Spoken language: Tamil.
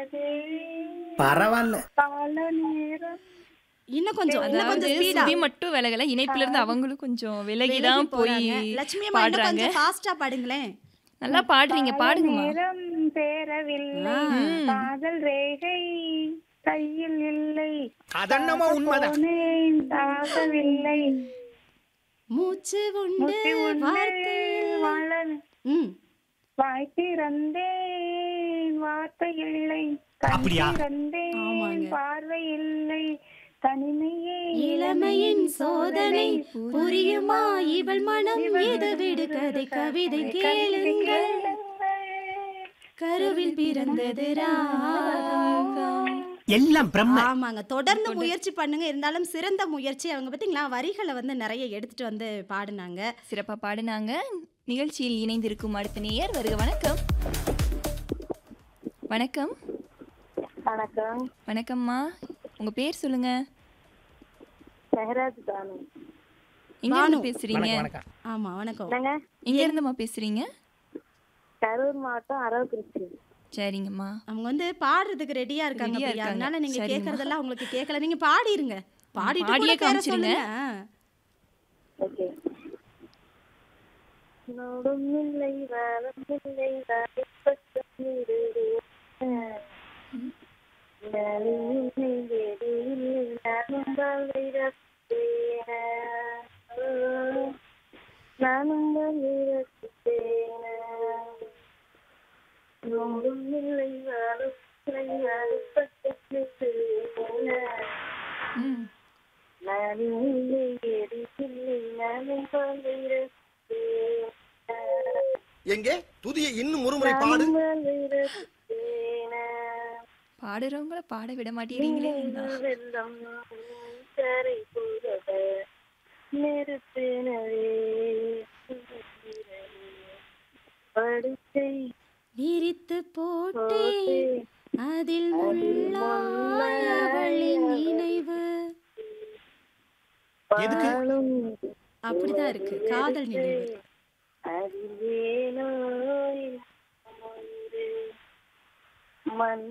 போகிறதே பரவாயில்ல பல நேரம் இன்னும் கொஞ்சம் இன்னும் அதாவது கொஞ்சம் ஸ்பீடா சுதி மட்டும் விலகல இணைப்புல இருந்து அவங்களும் கொஞ்சம் விலகிதான் போய் போறாங்க லட்சுமி அம்மா இன்னும் பாடுறாங்க கொஞ்சம் ஃபாஸ்டா பாடுங்களேன் நல்லா பாடுறீங்க பாடுங்கம்மா நேரம் சேரவில்லை காதல் ரேகை கையில் இல்லை அதன்னமோ உண்மைதான் போனேன் தாகவில்லை மூச்சு உண்டு முத்தி உண்டு வார்த்தையில் வாழ ம் வாய் திறந்தேன் வார்த்தை இல்லை அப்படியா? திறந்தேன் பார்வை இல்லை தனிமையே இளமையின் சோதனை புரியுமா இவள் மனம் இது விடு கதை கவிதை கேளுங்கள் கருவில் பிறந்தது ராகம் எல்லாம் பிரம்ம ஆமாங்க தொடர்ந்து முயற்சி பண்ணுங்க இருந்தாலும் சிறந்த முயற்சி அவங்க பார்த்தீங்களா வரிகளை வந்து நிறைய எடுத்துட்டு வந்து பாடுனாங்க சிறப்பா பாடுனாங்க நிகழ்ச்சியில் இணைந்திருக்கும் அடுத்த நேயர் வருக வணக்கம் வணக்கம் வணக்கம் வணக்கம்மா உங்க பேர் சொல்லுங்க மெஹராஜ் தானு எங்க இருந்து பேசுறீங்க வணக்கம் வணக்கம் ஆமா வணக்கம் என்னங்க எங்க இருந்துமா பேசுறீங்க கரூர் மாவட்டம் அரவக்குறிச்சி சரிங்கம்மா அவங்க வந்து பாடுறதுக்கு ரெடியா இருக்காங்க Ready-ஆ பிரியா. இருக்காங்க. அதனால நீங்க சரிம்மா. கேக்குறதெல்லாம் உங்களுக்கு கேட்கல நீங்க பாடிருங்க பாடிட்டு பாடியே கூட பேர காமிச்சிருங்க. சொல்லுங்க ஓகே நோடும் இல்லை வாழும் இல்லை வாழைப்பட்டம் இருடு. நானும் இல்லை, எது இல்லை, நானும் வாழ்வை ரசித்தேனா. ஓ, நானும் வாழ்வை ரசித்தேனா. நோடும் இல்லை வாழும் இல்லை வாழைப்பட்டம் இருடு. ம். நானும் இல்லை, எது இல்லை, நானும் வாழ்வை ரசித்தேனா. எங்கே துதியை இன்னும் ஒருமுறை பாடு நானும் வாழ்வை ரசித்தேனா. பாடுறவங்கள பாட விட மாட்டேங்கிறீங்களே வெள்ளம் கரை போகத நிறுத்தினரே படுக்கை விரித்து போட்டேன் அதில் முள்ளாய் அவளின் நினைவு எதுக்கு பாலும் அப்படிதான் இருக்கு காதல் நினைவு அதில் ஏனோ மண்